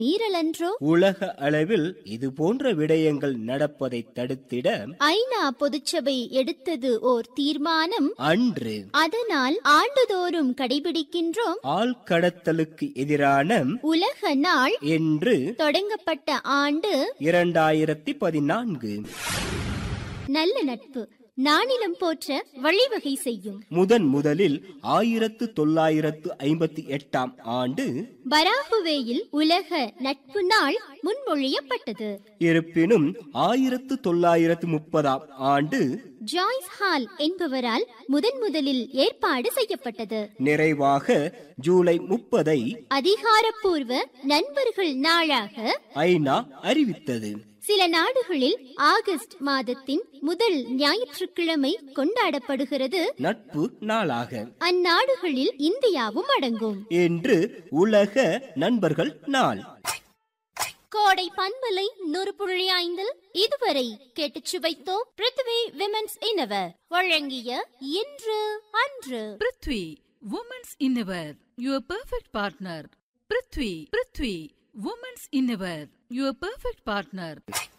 மீறலன்றோ உலக அளவில் இது போன்ற விடயங்கள் நடப்பதை தடுத்திட ஐநா பொதுச்சபை எடுத்தது ஓர் தீர்மானம் அன்று அதனால் ஆண்டுதோறும் கடைபிடிக்கின்றோம் ஆழ்கடத்தலுக்கு எதிரான உலக நாள் என்று தொடங்கப்பட்ட ஆண்டு இரண்டாயிரத்தி பதினான்கு நல்ல நட்பு நானிலம் போற்ற வழிவகை செய்யும் முதன் முதலில் ஆயிரத்து தொள்ளாயிரத்து ஐம்பத்தி எட்டாம் ஆண்டு பராகுவேயில் உலக நட்பு நாள் முன்மொழியப்பட்டது இருப்பினும் ஆயிரத்து தொள்ளாயிரத்து முப்பதாம் ஆண்டு ஜாய்ஸ் ஹால் என்பவரால் முதன் முதலில் ஏற்பாடு செய்யப்பட்டது நிறைவாக ஜூலை முப்பதை அதிகாரப்பூர்வ நண்பர்கள் நாளாக ஐநா அறிவித்தது சில நாடுகளில் ஆகஸ்ட் மாதத்தின் முதல் ஞாயிற்றுக்கிழமை கொண்டாடப்படுகிறது நட்பு நாளாக அந்நாடுகளில் இந்தியாவும் அடங்கும் என்று உலக நண்பர்கள் நாள் கோடை பண்பலை நூறு புள்ளி ஐந்தில் இதுவரை கேட்டுச் சுவைத்தோம் பிருத்வி விமென்ஸ் இனவர் வழங்கிய இன்று அன்று prithvi women's innerwear your perfect partner prithvi prithvi women's innerwear your perfect partner